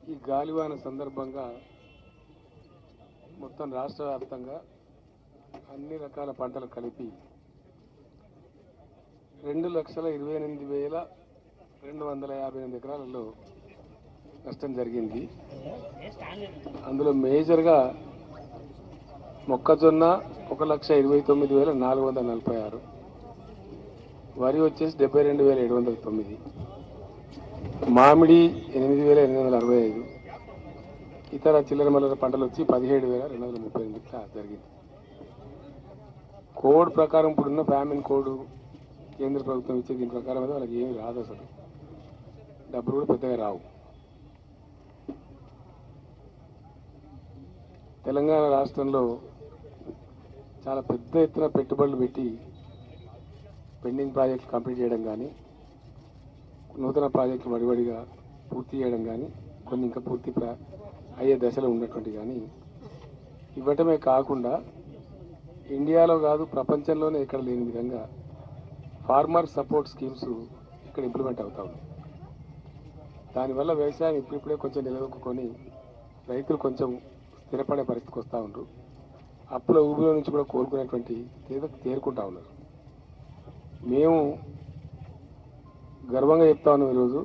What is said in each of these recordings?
ఈ గాలివాన సందర్భంగా మొత్తం రాష్ట్ర వ్యాప్తంగా అన్ని రకాల పంటలు కలిపి రెండు లక్షల ఇరవై ఎనిమిది వేల రెండు వందల యాభై ఎనిమిది ఎకరాలలో నష్టం జరిగింది అందులో మేజర్గా మొక్కజొన్న ఒక లక్ష ఇరవై తొమ్మిది వేల నాలుగు వందల నలభై ఆరు వరి వచ్చేసి డెబ్బై రెండు వేల ఏడు వందల తొమ్మిది మామిడి ఎనిమిది వేల ఎనిమిది వందల అరవై ఐదు ఇతర చిల్లర మల్లర పంటలు వచ్చి పదిహేడు వేల రెండు వందల ముప్పై ఎనిమిది ఇట్లా జరిగింది కోడ్ ప్రకారం ఇప్పుడున్న ఫ్యామిన్ కోడ్ కేంద్ర ప్రభుత్వం ఇచ్చే దీని ప్రకారం అయితే వాళ్ళకి ఏమి రాదు అసలు డబ్బులు కూడా పెద్దగా రావు తెలంగాణ రాష్ట్రంలో చాలా పెద్ద ఎత్తున పెట్టుబడులు పెట్టి పెండింగ్ ప్రాజెక్టులు కంప్లీట్ చేయడం కానీ నూతన ప్రాజెక్టులు వడివడిగా పూర్తి చేయడం కానీ కొన్ని ఇంకా పూర్తి ప్రా- అయ్యే దశలో ఉన్నటువంటి కానీ ఇవ్వటమే కాకుండా ఇండియాలో కాదు ప్రపంచంలోనే ఎక్కడ లేని విధంగా ఫార్మర్ సపోర్ట్ స్కీమ్స్ ఇక్కడ ఇంప్లిమెంట్ అవుతా ఉన్నాయి దానివల్ల వ్యవసాయం ఇప్పుడిప్పుడే కొంచెం నిలదొక్కుని రైతులు కొంచెం స్థిరపడే పరిస్థితికి వస్తూ ఉంటారు అప్పుల ఊబిలో నుంచి కూడా కోలుకునేటువంటి తీదకు తేరుకుంటా ఉన్నారు మేము గర్వంగా చెప్తా ఉన్నాం ఈరోజు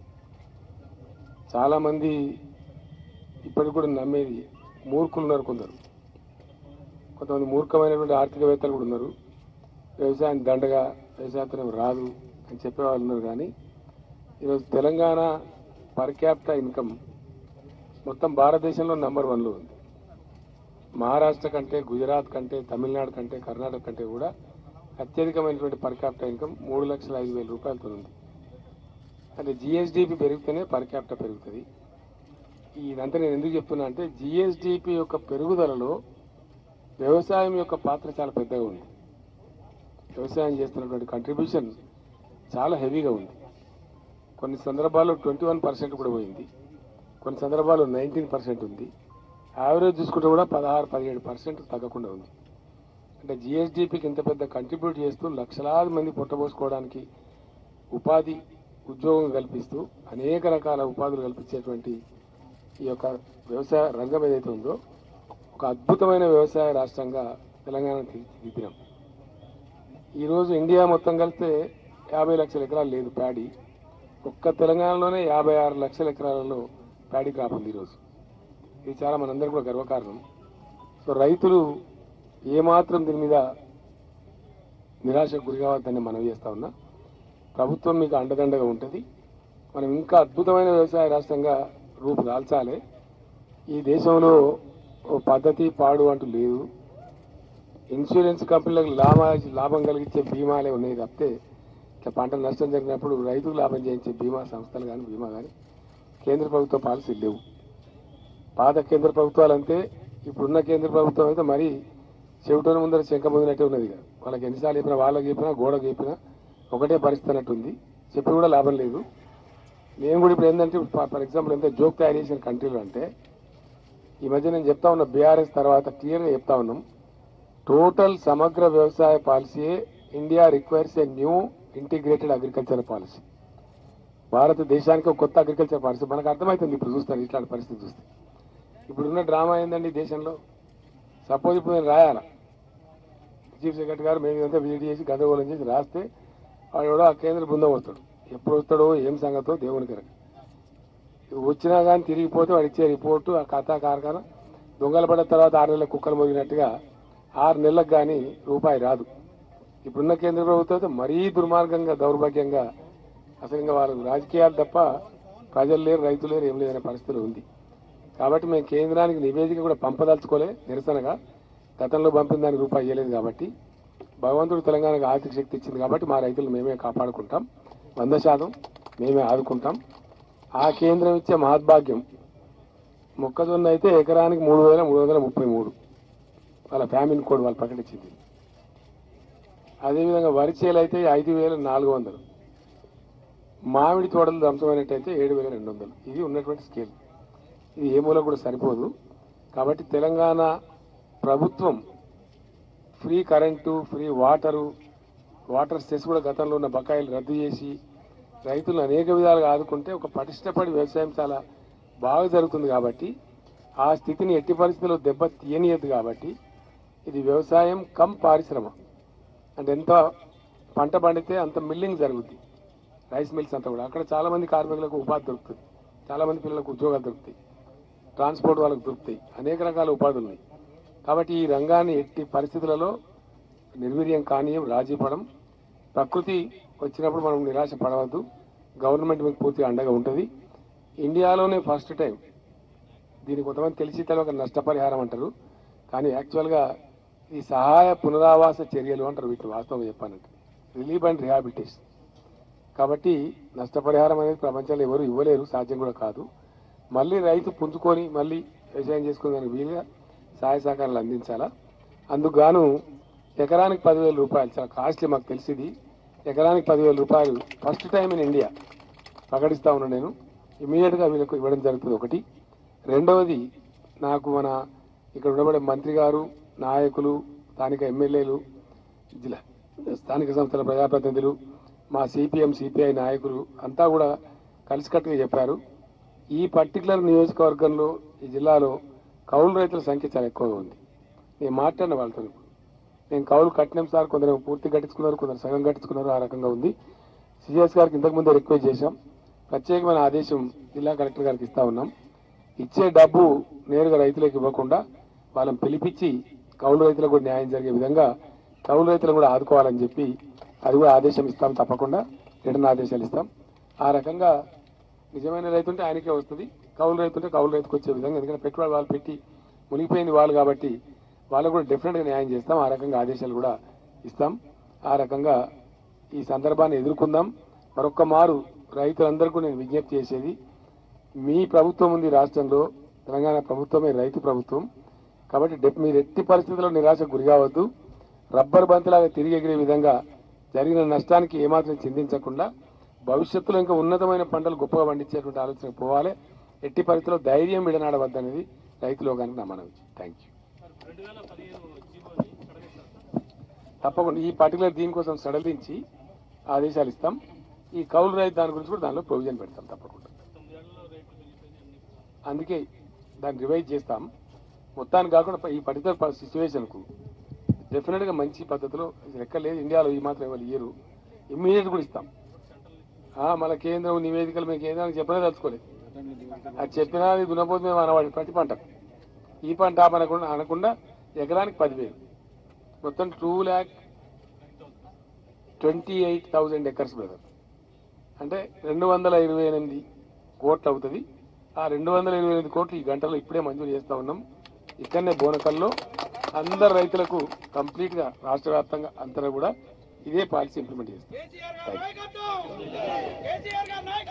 చాలామంది ఇప్పటికి కూడా నమ్మేది మూర్ఖులు ఉన్నారు కొందరు కొంతమంది మూర్ఖమైనటువంటి ఆర్థికవేత్తలు కూడా ఉన్నారు వ్యవసాయం దండగా వ్యవసాయం రాదు అని చెప్పేవాళ్ళు ఉన్నారు కానీ ఈరోజు తెలంగాణ పర్ క్యాపిటల్ ఇన్కమ్ మొత్తం భారతదేశంలో నంబర్ వన్లో ఉంది మహారాష్ట్ర కంటే గుజరాత్ కంటే తమిళనాడు కంటే కర్ణాటక కంటే కూడా అత్యధికమైనటువంటి పర్ క్యాపిటల్ ఇన్కమ్ మూడు లక్షల ఐదు వేల రూపాయలతో ఉంది అంటే జిఎస్డిపి పెరిగితేనే పర్ క్యాపిటల్ పెరుగుతుంది ఇదంతా నేను ఎందుకు చెప్తున్నా అంటే జిఎస్డిపి యొక్క పెరుగుదలలో వ్యవసాయం యొక్క పాత్ర చాలా పెద్దగా ఉంది వ్యవసాయం చేస్తున్నటువంటి కంట్రిబ్యూషన్ చాలా హెవీగా ఉంది కొన్ని సందర్భాల్లో ట్వంటీ వన్ పర్సెంట్ కూడా పోయింది కొన్ని సందర్భాల్లో నైన్టీన్ పర్సెంట్ ఉంది యావరేజ్ చూసుకుంటే కూడా పదహారు పదిహేడు పర్సెంట్ తగ్గకుండా ఉంది అంటే జిఎస్డిపికి ఇంత పెద్ద కంట్రిబ్యూట్ చేస్తూ లక్షలాది మంది పుట్టబోసుకోవడానికి ఉపాధి ఉద్యోగం కల్పిస్తూ అనేక రకాల ఉపాధులు కల్పించేటువంటి ఈ యొక్క వ్యవసాయ రంగం ఏదైతే ఉందో ఒక అద్భుతమైన వ్యవసాయ రాష్ట్రంగా తెలంగాణ తీర్చిదిద్దినాం ఈరోజు ఇండియా మొత్తం కలిస్తే యాభై లక్షల ఎకరాలు లేదు ప్యాడీ ఒక్క తెలంగాణలోనే యాభై ఆరు లక్షల ఎకరాలలో ప్యాడీ క్రాప్ ఉంది ఈరోజు ఇది చాలా మనందరికీ కూడా గర్వకారణం సో రైతులు ఏమాత్రం దీని మీద నిరాశకు గురి కావద్దని మనవి చేస్తా ఉన్నా ప్రభుత్వం మీకు అండదండగా ఉంటుంది మనం ఇంకా అద్భుతమైన వ్యవసాయ రాష్ట్రంగా రూపు దాల్చాలి ఈ దేశంలో ఓ పద్ధతి పాడు అంటూ లేదు ఇన్సూరెన్స్ కంపెనీలకు లాభ లాభం కలిగించే బీమాలే ఉన్నాయి తప్పితే ఇట్లా పంట నష్టం జరిగినప్పుడు రైతుకు లాభం చేయించే బీమా సంస్థలు కానీ బీమా కానీ కేంద్ర ప్రభుత్వ పాలసీలు లేవు పాత కేంద్ర ప్రభుత్వాలు అంతే ఇప్పుడున్న కేంద్ర ప్రభుత్వం అయితే మరీ చెవిటోని ముందర శంక ముందునట్టే ఉన్నది ఇక. వాళ్ళకి ఎన్నిసార్లు చెప్పినా వాళ్ళకి చెప్పినా గోడకు చెప్పినా ఒకటే పరిస్థితి అన్నట్టుంది చెప్పి కూడా లాభం లేదు నేను కూడా ఇప్పుడు ఏంటంటే ఫర్ ఎగ్జాంపుల్ ఎంత జోక్ తయారు చేసిన కంట్రీలు అంటే ఈ మధ్య నేను చెప్తా ఉన్నా బీఆర్ఎస్ తర్వాత క్లియర్గా చెప్తా ఉన్నాం టోటల్ సమగ్ర వ్యవసాయ policy India requires a new integrated agriculture policy భారతదేశానికి ఒక కొత్త అగ్రికల్చర్ పాలసీ మనకు అర్థమవుతుంది ఇప్పుడు చూస్తారు ఇట్లాంటి పరిస్థితి చూస్తే ఇప్పుడున్న డ్రామా ఏందండి ఈ దేశంలో సపోజ్ ఇప్పుడు నేను రాయాలా చీఫ్ సెక్రటరీ గారు మేము ఇదంతా విజిట్ చేసి గందరగోళం చేసి రాస్తే వాడు కూడా ఆ కేంద్ర బృందం వస్తాడు ఎప్పుడు వస్తాడో ఏం సంగతో దేవుని కనుక వచ్చినా కానీ తిరిగిపోతే వాడు ఇచ్చే రిపోర్టు ఆ కథా కార్ఖాన దొంగలు పడ్డ తర్వాత ఆరు నెలల కుక్కలు మోగినట్టుగా ఆరు నెలలకు కానీ రూపాయి రాదు ఇప్పుడున్న కేంద్ర ప్రభుత్వం అయితే మరీ దుర్మార్గంగా దౌర్భాగ్యంగా అసలు ఇంకా వాళ్ళ రాజకీయాలు తప్ప ప్రజలు లేరు రైతులు లేరు ఏం లేదనే పరిస్థితులు ఉంది కాబట్టి మేము కేంద్రానికి నివేదిక కూడా పంపదలుచుకోలే నిరసనగా గతంలో పంపిన దానికి రూపాయి ఇవ్వలేదు కాబట్టి భగవంతుడు తెలంగాణకు ఆర్థిక శక్తి ఇచ్చింది కాబట్టి మా రైతులు మేమే కాపాడుకుంటాం వంద శాతం మేమే ఆదుకుంటాం ఆ కేంద్రం ఇచ్చే మహద్భాగ్యం మొక్కజొన్న అయితే ఎకరానికి మూడు వేల మూడు వందల ముప్పై మూడు వాళ్ళ ఫ్యామిలీ కోడ్ వాళ్ళు ప్రకటించింది అదేవిధంగా వరి చేలు అయితే ఐదు వేల నాలుగు వందలు మామిడి తోటలు ధ్వంసమైనట్టయితే ఏడు వేల రెండు వందలు ఇది ఉన్నటువంటి స్కేల్ ఇది ఏ మూల కూడా సరిపోదు కాబట్టి తెలంగాణ ప్రభుత్వం free current free water water cess కూడా గతంలో ఉన్న బకాయిలు రద్దు చేసి రైతులను అనేక విధాలుగా ఆదుకుంటే ఒక పటిష్టపడి వ్యవసాయం చాలా బాగా జరుగుతుంది కాబట్టి ఆ స్థితిని ఎట్టి పరిస్థితుల్లో దెబ్బ తీయనియద్దు కాబట్టి ఇది వ్యవసాయం కమ్ పారిశ్రమ అంటే ఎంత పంట పండితే అంత మిల్లింగ్ జరుగుద్ది రైస్ మిల్స్ అంతా కూడా అక్కడ చాలా మంది కార్మికులకు ఉపాధి దొరుకుతుంది చాలా మంది పిల్లలకు ఉద్యోగాలు దొరుకుతాయి ట్రాన్స్పోర్ట్ వాళ్ళకు దొరుకుతాయి అనేక రకాల ఉపాధులు ఉన్నాయి కాబట్టి ఈ రంగాన్ని ఎట్టి పరిస్థితులలో నిర్వీర్యం కానీయం రాజీ పడం ప్రకృతి వచ్చినప్పుడు మనం నిరాశ పడవద్దు గవర్నమెంట్ మీకు పూర్తిగా అండగా ఉంటుంది ఇండియాలోనే ఫస్ట్ టైం దీనికి కొంతమంది తెలిసి తెలియక నష్టపరిహారం అంటారు కానీ యాక్చువల్గా ఈ సహాయ పునరావాస చర్యలు అంటారు వీటిని వాస్తవంగా చెప్పానంటే రిలీఫ్ అండ్ రిహాబిలిటేషన్ కాబట్టి నష్టపరిహారం అనేది ప్రపంచంలో ఎవరు ఇవ్వలేరు సాధ్యం కూడా కాదు మళ్ళీ రైతు పుంజుకొని మళ్ళీ వ్యవసాయం చేసుకునే దానికి వీలుగా సహాయ సహకారాలు అందించాలా అందుకు గాను ఎకరానికి పదివేల రూపాయలు చాలా కాస్ట్లీ మాకు తెలిసింది ఎకరానికి పదివేల రూపాయలు ఫస్ట్ టైం ఇన్ ఇండియా ప్రకటిస్తా ఉన్నాను నేను ఇమీడియట్గా వీళ్ళకు ఇవ్వడం జరుగుతుంది ఒకటి రెండవది నాకు మన ఇక్కడ ఉండబడే మంత్రి గారు నాయకులు స్థానిక ఎమ్మెల్యేలు జిల్లా స్థానిక సంస్థల ప్రజాప్రతినిధులు మా సిపిఎం సిపిఐ నాయకులు అంతా కూడా కలిసికట్టుగా చెప్పారు ఈ పర్టికులర్ నియోజకవర్గంలో ఈ జిల్లాలో కౌలు రైతుల సంఖ్య చాలా ఎక్కువగా ఉంది నేను మాట్లాడిన వాళ్ళతో ఇప్పుడు. నేను కౌలు కట్టినాం సార్ కొందరు పూర్తి కట్టించుకున్నారు కొందరు సగం కట్టించుకున్నారు ఆ రకంగా ఉంది సిఎస్ గారికి ఇంతకు ముందే రిక్వెస్ట్ చేశాం ప్రత్యేకమైన ఆదేశం జిల్లా కలెక్టర్ గారికి ఇస్తా ఉన్నాం ఇచ్చే డబ్బు నేరుగా రైతులకు ఇవ్వకుండా వాళ్ళని పిలిపించి కౌలు రైతులకు కూడా న్యాయం జరిగే విధంగా కౌలు రైతులను కూడా ఆదుకోవాలని చెప్పి అది కూడా ఆదేశం ఇస్తాం తప్పకుండా రిటర్న్ ఆదేశాలు ఇస్తాం ఆ రకంగా నిజమైన రైతు ఉంటే ఆయనకే వస్తుంది కౌలు రైతు ఉంటే కౌలు రైతుకు వచ్చే విధంగా ఎందుకంటే పెట్టుబడి వాళ్ళు పెట్టి మునిగిపోయింది వాళ్ళు కాబట్టి వాళ్ళకు కూడా డెఫినెట్గా న్యాయం చేస్తాం ఆ రకంగా ఆదేశాలు కూడా ఇస్తాం ఆ రకంగా ఈ సందర్భాన్ని ఎదుర్కొందాం మరొక్క మారు రైతులందరికీ నేను విజ్ఞప్తి చేసేది మీ ప్రభుత్వం ఉంది రాష్ట్రంలో తెలంగాణ ప్రభుత్వమే రైతు ప్రభుత్వం కాబట్టి డెప్ మీరు ఎట్టి పరిస్థితుల్లో నిరాశకు గురి కావద్దు రబ్బర్ బంతిలాగా తిరిగి ఎగిరే విధంగా జరిగిన నష్టానికి ఏమాత్రం చింతించకుండా భవిష్యత్తులో ఇంకా ఉన్నతమైన పంటలు గొప్పగా పండించేటువంటి ఆలోచన పోవాలి ఎట్టి పరిస్థితుల్లో ధైర్యం విడనాడవద్దనేది రైతులో కానీ నా మనవి థ్యాంక్ యూ తప్పకుండా ఈ పర్టికులర్ దీనికోసం సడలించి ఆదేశాలు ఇస్తాం ఈ కౌలు రైతు దాని గురించి కూడా దానిలో ప్రొవిజన్ పెడతాం తప్పకుండా అందుకే దాన్ని రివైజ్ చేస్తాం మొత్తానికి కాకుండా ఈ పర్టికులర్ సిచ్యువేషన్కు డెఫినెట్గా మంచి పద్ధతిలో లెక్క లేదు ఇండియాలో ఈ మాత్రం ఇవ్వాలి ఇయ్యరు ఇమ్మీడియట్ కూడా ఇస్తాం ఆ, మన కేంద్రం నివేదికలు మేము కేంద్రానికి చెప్పనే తలుచుకోలేదు అది చెప్పినా అది దున్నపోతు మేము అనవాడి ప్రతి పంట ఈ పంట ఆ పంట అనకుండా- అనకుండా ఎకరానికి పదివేలు మొత్తం two lakh twenty eight thousand acres brother అంటే రెండు వందల ఇరవై ఎనిమిది కోట్లు అవుతుంది ఆ రెండు వందల ఇరవై ఎనిమిది కోట్లు ఈ గంటలో ఇప్పుడే మంజూరు చేస్తా ఉన్నాం ఇక్కడనే బోనకల్లో అందరు రైతులకు కంప్లీట్ గా రాష్ట్ర వ్యాప్తంగా అంతా కూడా ఇదే పాలసీ ఇంప్లిమెంట్ చేస్తాం కేసీఆర్ గారి నాయకత్వం కేసీఆర్ గారి నాయకత్వం